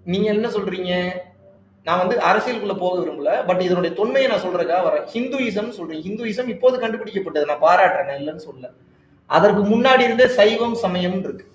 நீங்க என்ன சொல்றீங்க நான் வந்து அரசியலுக்குள்ள போக விரும்பல பட் இதனுடைய தொன்மையை நான் சொல்றதுக்காக வரேன் ஹிந்துயிசம் சொல்றேன் ஹிந்துயிசம் இப்போது கண்டுபிடிக்கப்பட்டது நான் பாராட்டுறேன் நான் இல்லைன்னு சொல்ல அதற்கு முன்னாடி இருந்தே சைவம் சமயம் இருக்கு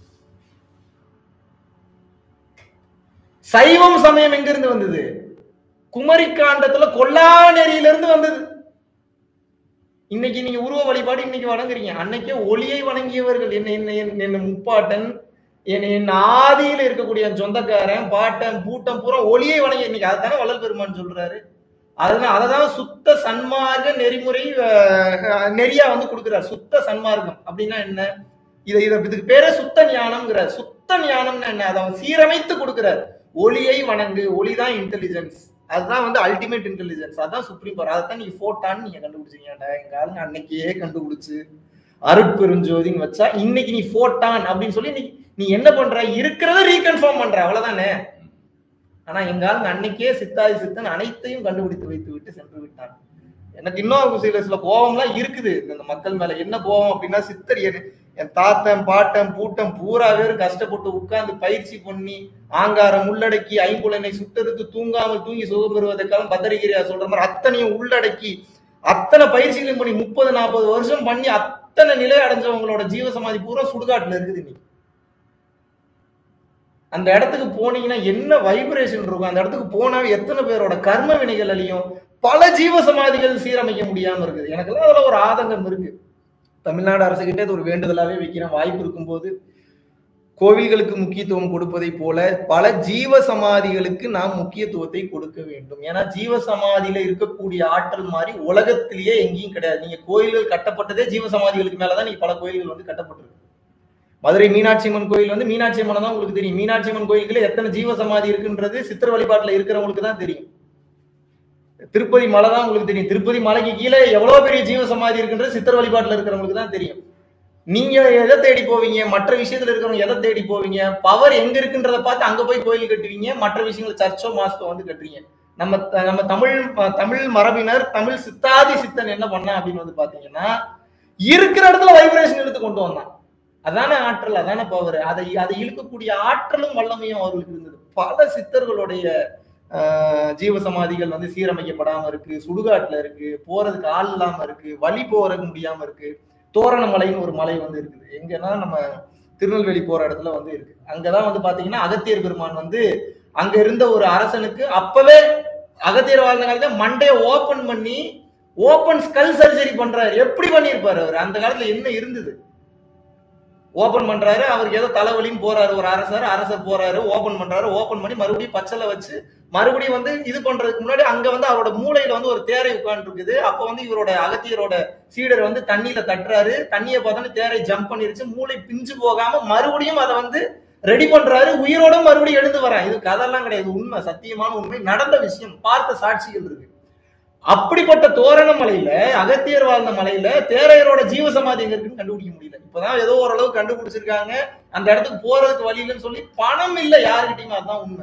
சைவம் சமயம் எங்க இருந்து வந்தது குமரிக்காண்டத்துல கொல்லாநெறியில இருந்து வந்தது இன்னைக்கு நீங்க உருவ வழிபாடு இன்னைக்கு வணங்குறீங்க அன்னைக்கே ஒளியை வணங்கியவர்கள் என்ன என்ன என்ன- என்ன முப்பாட்டன் என் என் ஆதியில இருக்கக்கூடிய என் சொந்தக்காரன் பாட்டன் பூட்டம் பூரா ஒளியை வணங்கி இன்னைக்கு அதுதானே வள்ளல் பெருமான் சொல்றாரு அதுதான் அததான் சுத்த சன்மார்க்க நெறிமுறை அஹ், நெறியா வந்து கொடுக்கிறார் சுத்த சன்மார்க்கம் அப்படின்னா என்ன இதை இதை இதுக்கு பேரே சுத்த ஞானம்ங்கிறார் சுத்த ஞானம்னு என்ன அதை அவன் சீரமைத்து கொடுக்கிறார் ஒளியை வணங்கு ஒளிதான் இன்டெலிஜென்ஸ் அதுதான் வந்து அல்டிமேட் இன்டெலிஜென்ஸ் அதான் சுப்ரீம் பவர் அதைத்தான் நீங்க போட்டான்னு நீங்க கண்டுபிடிச்சீங்கடா எங்க ஆளுங்க அன்னைக்கே கண்டுபிடிச்சு அருட்பெருஞ்சோதின்னு வச்சா இன்னைக்கு நீ போட்டான் அப்படின்னு சொல்லி நீ நீ என்ன பண்ற இருக்கிறத ரீகன்ஃபார்ம் பண்ற அவ்வளவுதானே ஆனா எங்க ஆளுங்க அன்னைக்கே சித்தாதி சித்தன் அனைத்தையும் கண்டுபிடித்து வைத்து விட்டு சென்று விட்டான் எனக்கு இன்னும் சில சில கோபம்லாம் இருக்குது இந்த மக்கள் மேல என்ன கோபம் அப்படின்னா சித்தர் என் என் தாத்தன் பாட்டன் பூட்டம் பூரா பேர் கஷ்டப்பட்டு உட்கார்ந்து பயிற்சி பண்ணி ஆங்காரம் உள்ளடக்கி ஐம்புலனை சுட்டெடுத்து தூங்காமல் தூங்கி சுகம் பெறுவதற்காக பத்திரிகையா சொல்ற மாதிரி அத்தனையும் உள்ளடக்கி அத்தனை பயிற்சிகளையும் பண்ணி முப்பது நாற்பது வருஷம் பண்ணி அத்தனை நிலை அடைஞ்சவங்களோட ஜீவசமாதி பூரா சுடுகாட்டுல இருக்குது இன்னைக்கு அந்த இடத்துக்கு போனீங்கன்னா என்ன வைப்ரேஷன் இருக்கும் அந்த இடத்துக்கு போனாவே எத்தனை பேரோட கர்ம வினைகள் அழியும் பல ஜீவசமாதிகள் சீரமைக்க முடியாம இருக்குது எனக்கெல்லாம் அதுல ஒரு ஆதங்கம் இருக்கு தமிழ்நாடு அரசுகிட்ட இது ஒரு வேண்டுதலாவே வைக்கிறேன் வாய்ப்பு இருக்கும்போது கோவில்களுக்கு முக்கியத்துவம் கொடுப்பதை போல பல ஜீவ சமாதிகளுக்கு நாம் முக்கியத்துவத்தை கொடுக்க வேண்டும் ஏன்னா ஜீவ சமாதியில இருக்கக்கூடிய ஆற்றல் மாதிரி உலகத்திலேயே எங்கேயும் கிடையாது நீங்க கோயில்கள் கட்டப்பட்டதே ஜீவ சமாதிகளுக்கு மேலதான் நீங்க பல கோயில்கள் வந்து கட்டப்பட்டிருக்கு மதுரை மீனாட்சி அம்மன் கோயில் வந்து மீனாட்சி அம்மன் தான் உங்களுக்கு தெரியும் மீனாட்சி அம்மன் கோயிலுக்குள்ள எத்தனை ஜீவ சமாதி இருக்குன்றது சித்திர வழிபாட்டுல இருக்கிறவங்களுக்கு தான் தெரியும் திருப்பதி மலை தான் உங்களுக்கு தெரியும் திருப்பதி மலைக்கு கீழே எவ்வளவு பெரிய ஜீவ சமாதி இருக்குன்றது சித்திர வழிபாட்டுல இருக்கிறவங்களுக்கு தான் தெரியும் நீங்க எதை தேடி போவீங்க மற்ற விஷயத்துல இருக்கிறவங்க எதை தேடி போவீங்க பவர் எங்க இருக்குன்றத பார்த்து அங்க போய் கோயில் கட்டுவீங்க மற்ற விஷயங்கள் சர்ச்சோ மாஸ்கோ வந்து கட்டுறீங்க நம்ம த- நம்ம தமிழ் அஹ், தமிழ் மரபினர் தமிழ் சித்தாதி சித்தன் என்ன பண்ணா அப்படின்னு வந்து பாத்தீங்கன்னா இருக்கிற இடத்துல வைப்ரேஷன் எடுத்து கொண்டு வந்தான் அதான ஆற்றல் அதான பவர் அதை அதை இழுக்கக்கூடிய ஆற்றலும் வல்லமையும் அவர்களுக்கு இருந்தது பல சித்தர்களுடைய ஆஹ், ஜீவ சமாதிகள் வந்து சீரமைக்கப்படாம இருக்கு சுடுகாட்டுல இருக்கு போறதுக்கு ஆள் இல்லாம இருக்கு வழி போறதுக்கு முடியாம இருக்கு தோரணமலைன்னு ஒரு மலை வந்து இருக்குது எங்கன்னா நம்ம திருநெல்வேலி போற இடத்துல வந்து இருக்கு அங்கதான் வந்து பாத்தீங்கன்னா அகத்தியர் பெருமான் வந்து அங்க இருந்த ஒரு அரசனுக்கு அப்பவே அகத்தியர் வாழ்ந்த காலத்துல மண்டைய ஓபன் பண்ணி ஓபன் ஸ்கல் சர்ஜரி பண்றாரு எப்படி பண்ணியிருப்பாரு அவர் அந்த காலத்துல என்ன இருந்தது ஓபன் பண்றாரு அவருக்கு ஏதோ தலைவலியும் போறாரு ஒரு அரசர் அரசர் போறாரு ஓபன் பண்றாரு ஓபன் பண்ணி மறுபடியும் பச்சலை வச்சு மறுபடியும் வந்து இது பண்றதுக்கு முன்னாடி அங்க வந்து அவரோட மூளையில வந்து ஒரு தேரை உட்கார்ந்து இருக்குது அப்ப வந்து இவரோட அகத்தியரோட சீடர் வந்து தண்ணியில தட்டுறாரு தண்ணியை பார்த்தோன்னே தேரை ஜம்ப் பண்ணிருச்சு மூளை பிஞ்சு போகாம மறுபடியும் அதை வந்து ரெடி பண்றாரு உயிரோட மறுபடியும் எழுந்து வரான் இது கதெல்லாம் கிடையாது உண்மை சத்தியமான உண்மை நடந்த விஷயம் பார்த்த சாட்சிகள் இருக்கு அப்படிப்பட்ட தோரண மலையில அகத்தியர் வாழ்ந்த மலையில தேரையரோட ஜீவசமாதி எங்க இருக்குன்னு கண்டுபிடிக்க முடியல இப்பதான் ஏதோ ஓரளவு கண்டுபிடிச்சிருக்காங்க அந்த இடத்துக்கு போறதுக்கு வழி இல்லைன்னு சொல்லி பணம் இல்ல யாருக்கிட்டயுமே அதுதான் உண்மை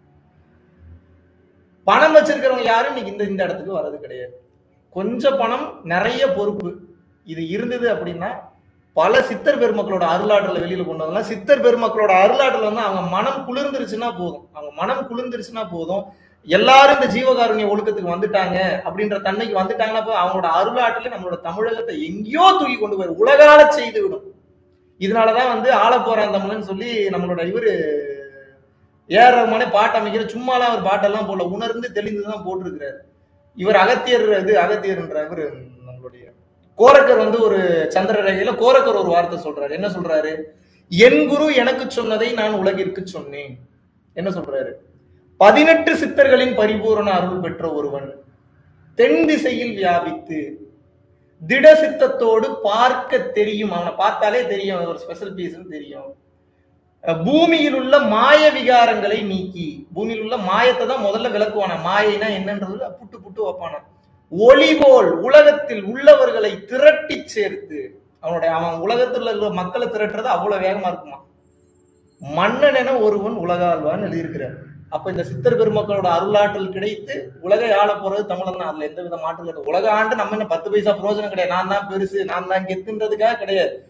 பணம் வச்சிருக்கிறவங்க யாரும் இன்னைக்கு இந்த இந்த இடத்துக்கு வர்றது கிடையாது கொஞ்சம் பணம் நிறைய பொறுப்பு இது இருந்தது அப்படின்னா பல சித்தர் பெருமக்களோட அருளாற்றலை வெளியில கொண்டு வரலாம் சித்தர் பெருமக்களோட அருளாற்றல் வந்து அவங்க மனம் குளிர்ந்துருச்சுன்னா போதும் அவங்க மனம் குளிர்ந்துருச்சுன்னா போதும் எல்லாரும் இந்த ஜீவகாருண்ய ஒழுக்கத்துக்கு வந்துட்டாங்க அப்படின்ற தன்மைக்கு வந்துட்டாங்கன்னா அப்ப அவங்களோட அருளாற்றலை நம்மளோட தமிழகத்தை எங்கேயோ தூக்கி கொண்டு போய் உலகால செய்து விடும் இதனாலதான் வந்து ஆள போறாந்தம்லன்னு சொல்லி நம்மளோட இவரு ஏஆர் ரஹ்மானே பாட்டு அமைக்கிற சும்மாலாம் அவர் பாட்டெல்லாம் போடல உணர்ந்து தெளிந்துதான் போட்டிருக்கிறாரு இவர் அகத்தியர் இது அகத்தியர்ன்ற இவர் நம்மளுடைய கோரக்கர் வந்து ஒரு சந்திர ரேகையில கோரக்கர் ஒரு வார்த்தை சொல்றாரு என்ன சொல்றாரு என் குரு எனக்கு சொன்னதை நான் உலகிற்கு சொன்னேன் என்ன சொல்றாரு பதினெட்டு சித்தர்களின் பரிபூரண அருள் பெற்ற ஒருவன் தென் திசையில் வியாபித்து திட சித்தத்தோடு பார்க்க தெரியும் அவனை பார்த்தாலே தெரியும் அவன் ஒரு ஸ்பெஷல் பீஸ்னு தெரியும் அஹ் பூமியில் உள்ள மாய விகாரங்களை நீக்கி பூமியில் உள்ள மாயத்தை தான் முதல்ல விளக்குவான மாயைனா என்னன்றது புட்டு புட்டு வைப்பான ஒளி போல் உலகத்தில் உள்ளவர்களை திரட்டி சேர்த்து அவனுடைய அவன் உலகத்தில் உள்ள மக்களை திரட்டுறது அவ்வளவு வேகமா இருக்குமா மன்னன் என ஒருவன் உலகாழ்வான்னு எழுதியிருக்கிறார் அப்ப இந்த சித்தர் பெருமக்களோட அருளாற்றல் கிடைத்து உலகை ஆள போறது தமிழன் தான் அதுல எந்த வித மாற்றம் இல்லை உலக ஆண்டு நம்ம என்ன பத்து பைசா பிரயோஜனம் கிடையாது நான் தான் பெருசு நான் தான் கெத்துன்றதுக்காக கிடையாது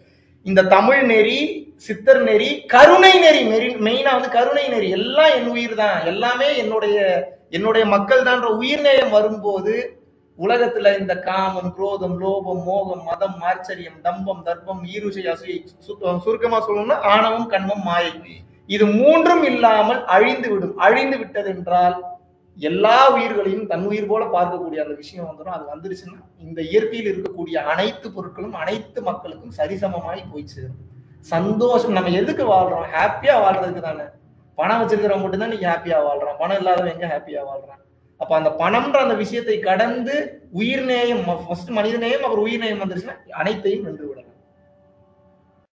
இந்த தமிழ் நெறி சித்தர் நெறி கருணை நெறி மெயினா வந்து கருணை நெறி எல்லாம் என் உயிர் தான் எல்லாமே என்னுடைய என்னுடைய மக்கள் தான்ற உயிர்நேயம் வரும்போது உலகத்துல இந்த காமம் குரோதம் லோபம் மோகம் மதம் மாச்சரியம் தம்பம் தர்ப்பம் ஈருஷை அசூயை சு- சுருக்கமா சொல்லணும்னா ஆணவம் கண்மம் மாயை இது மூன்றும் இல்லாமல் அழிந்து விடும் அழிந்து விட்டது என்றால் எல்லா உயிர்களையும் தன் உயிர் போல பார்க்கக்கூடிய அந்த விஷயம் வந்துடும் அது வந்துருச்சுன்னா இந்த இயற்கையில் இருக்கக்கூடிய அனைத்து பொருட்களும் அனைத்து மக்களுக்கும் சரிசமமாய் போய் சேரும் சந்தோஷம் நம்ம எதுக்கு வாழ்றோம் ஹாப்பியா வாழ்றதுக்கு தானே பணம் வச்சிருக்கிறவங்க மட்டும்தான் நீங்க ஹாப்பியா வாழ்றான் பணம் இல்லாதவன் எங்க ஹாப்பியா வாழ்றான் அப்ப அந்த பணம்ன்ற அந்த விஷயத்தை கடந்து உயிர் நேயம் ஃபர்ஸ்ட் மனித நேயம் அப்புறம் உயிர் நேயம் வந்துருச்சுன்னா அனைத்தையும் வென்று விடலாம்